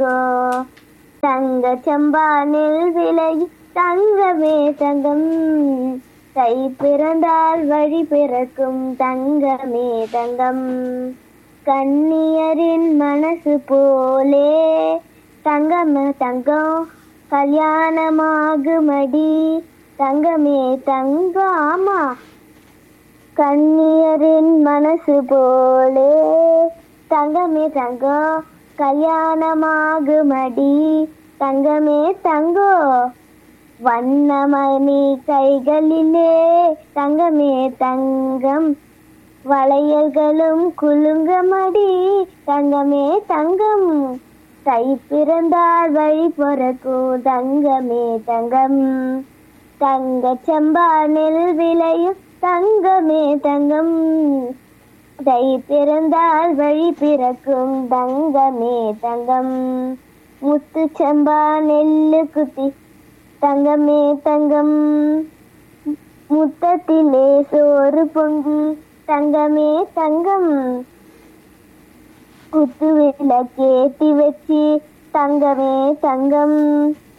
தங்க சம்பா நெல் விலை தங்கமே தங்கம் தை பிறந்தால் வழி பிறக்கும் தங்கமே தங்கம் கன்னியரின் மனசு போலே தங்கம் தங்கம் கல்யாணமாகுமடி தங்கமே தங்கம் ஆமா கன்னியரின் மனசு போலே தங்கமே தங்கம் கல்யாணமாகுமடி தங்கமே தங்கோ வண்ணமணி கைகளிலே தங்கமே தங்கம் வளையல்களும் குலுங்கமடி தங்கமே தங்கம் தை பிறந்தால் வழி பிறக்கும் தங்கமே தங்கம் தங்க செம்பா நெல் விளையும் தங்கமே தங்கம் தை பிறந்தால் வழி பிறக்கும் தங்கமே தங்கம் முத்து செம்பா நெல்லு குத்தி தங்கமே தங்கம் முத்தத்திலே சோறு பொங்கி தங்கமே தங்கம் குத்து விளக்கேத்தி வச்சு தங்கமே தங்கம்